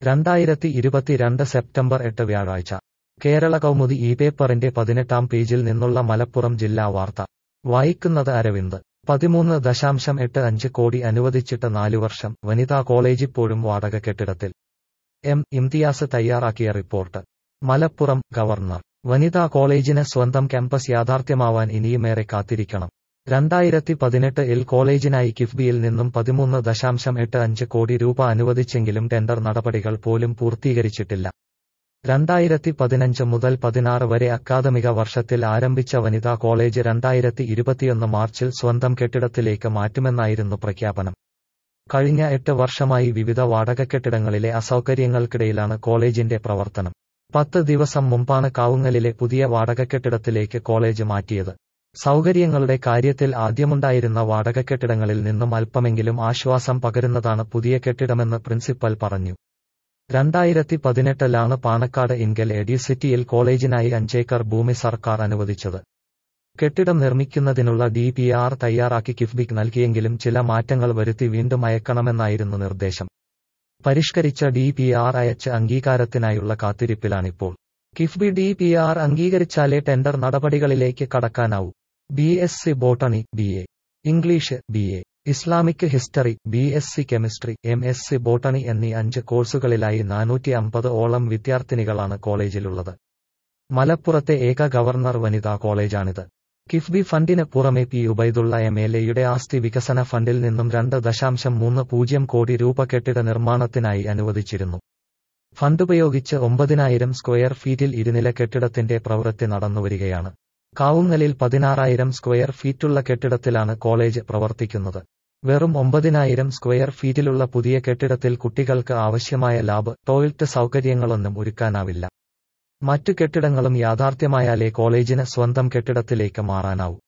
രണ്ടായിരത്തി ഇരുപത്തിരണ്ട് സെപ്റ്റംബർ എട്ട് വ്യാഴാഴ്ച കേരള കൗമുദി ഈ പേപ്പറിന്റെ പതിനെട്ടാം പേജിൽ നിന്നുള്ള മലപ്പുറം ജില്ലാ വാർത്ത വായിക്കുന്നത് അരവിന്ദ് പതിമൂന്ന് ദശാംശം എട്ട് അഞ്ച് കോടി അനുവദിച്ചിട്ട് നാലു വർഷം വനിതാ കോളേജ് ഇപ്പോഴും വാടക കെട്ടിടത്തിൽ എം ഇംതിയാസ് തയ്യാറാക്കിയ റിപ്പോർട്ട് മലപ്പുറം ഗവർണർ വനിതാ കോളേജിന് സ്വന്തം ക്യാമ്പസ് യാഥാർത്ഥ്യമാവാൻ ഇനിയുമേറെ കാത്തിരിക്കണം രണ്ടായിരത്തി പതിനെട്ട് ഇൽ കോളേജിനായി കിഫ്ബിയിൽ നിന്നും പതിമൂന്ന് ദശാംശം എട്ട് അഞ്ച് കോടി രൂപ അനുവദിച്ചെങ്കിലും ടെൻഡർ നടപടികൾ പോലും പൂർത്തീകരിച്ചിട്ടില്ല രണ്ടായിരത്തി പതിനഞ്ച് മുതൽ പതിനാറ് വരെ അക്കാദമിക വർഷത്തിൽ ആരംഭിച്ച വനിതാ കോളേജ് രണ്ടായിരത്തി ഇരുപത്തിയൊന്ന് മാർച്ചിൽ സ്വന്തം കെട്ടിടത്തിലേക്ക് മാറ്റുമെന്നായിരുന്നു പ്രഖ്യാപനം കഴിഞ്ഞ എട്ട് വർഷമായി വിവിധ വാടക കെട്ടിടങ്ങളിലെ അസൗകര്യങ്ങൾക്കിടയിലാണ് കോളേജിന്റെ പ്രവർത്തനം പത്ത് ദിവസം മുമ്പാണ് കാവുങ്ങലിലെ പുതിയ വാടക കെട്ടിടത്തിലേക്ക് കോളേജ് മാറ്റിയത് സൗകര്യങ്ങളുടെ കാര്യത്തിൽ ആദ്യമുണ്ടായിരുന്ന വാടക കെട്ടിടങ്ങളിൽ നിന്നും അല്പമെങ്കിലും ആശ്വാസം പകരുന്നതാണ് പുതിയ കെട്ടിടമെന്ന് പ്രിൻസിപ്പൽ പറഞ്ഞു രണ്ടായിരത്തി പതിനെട്ടിലാണ് പാണക്കാട് ഇൻഗൽ എഡ്യൂസിറ്റിയിൽ കോളേജിനായി അഞ്ചേക്കർ ഭൂമി സർക്കാർ അനുവദിച്ചത് കെട്ടിടം നിർമ്മിക്കുന്നതിനുള്ള ഡി പി ആർ തയ്യാറാക്കി കിഫ്ബിക്ക് നൽകിയെങ്കിലും ചില മാറ്റങ്ങൾ വരുത്തി വീണ്ടും അയക്കണമെന്നായിരുന്നു നിർദ്ദേശം പരിഷ്കരിച്ച ഡി പി ആർ അയച്ച് അംഗീകാരത്തിനായുള്ള കാത്തിരിപ്പിലാണിപ്പോൾ കിഫ്ബി ഡി പി ആർ അംഗീകരിച്ചാലേ ടെൻഡർ നടപടികളിലേക്ക് കടക്കാനാവൂ B S C botany B A English B A Islamic history B S C chemistry M S C botany എന്നീ അഞ്ച് കോഴ്സുകളിലായി നാനൂറ്റി അമ്പത് ഓളം വിദ്യാർത്ഥിനികളാണ് കോളേജിലുള്ളത് മലപ്പുറത്തെ ഏക ഗവർണർ വനിതാ കോളേജാണിത് കിഫ്ബി ഫണ്ടിന് പുറമെ പി ഉബൈദുള്ള എം എൽ എയുടെ ആസ്തി വികസന ഫണ്ടിൽ നിന്നും രണ്ട് ദശാംശം മൂന്ന് പൂജ്യം കോടി രൂപ കെട്ടിട നിർമ്മാണത്തിനായി അനുവദിച്ചിരുന്നു ഫണ്ടുപയോഗിച്ച് ഒമ്പതിനായിരം സ്ക്വയർ ഫീറ്റിൽ ഇരുനില കെട്ടിടത്തിന്റെ പ്രവൃത്തി നടന്നുവരികയാണ് കാവുങ്ങലിൽ പതിനാറായിരം സ്ക്വയർ ഫീറ്റുള്ള കെട്ടിടത്തിലാണ് കോളേജ് പ്രവർത്തിക്കുന്നത് വെറും ഒമ്പതിനായിരം സ്ക്വയർ ഫീറ്റിലുള്ള പുതിയ കെട്ടിടത്തിൽ കുട്ടികൾക്ക് ആവശ്യമായ ലാബ് ടോയ്ലറ്റ് സൗകര്യങ്ങളൊന്നും ഒരുക്കാനാവില്ല മറ്റു കെട്ടിടങ്ങളും യാഥാർത്ഥ്യമായാലേ കോളേജിന് സ്വന്തം കെട്ടിടത്തിലേക്ക് മാറാനാവൂ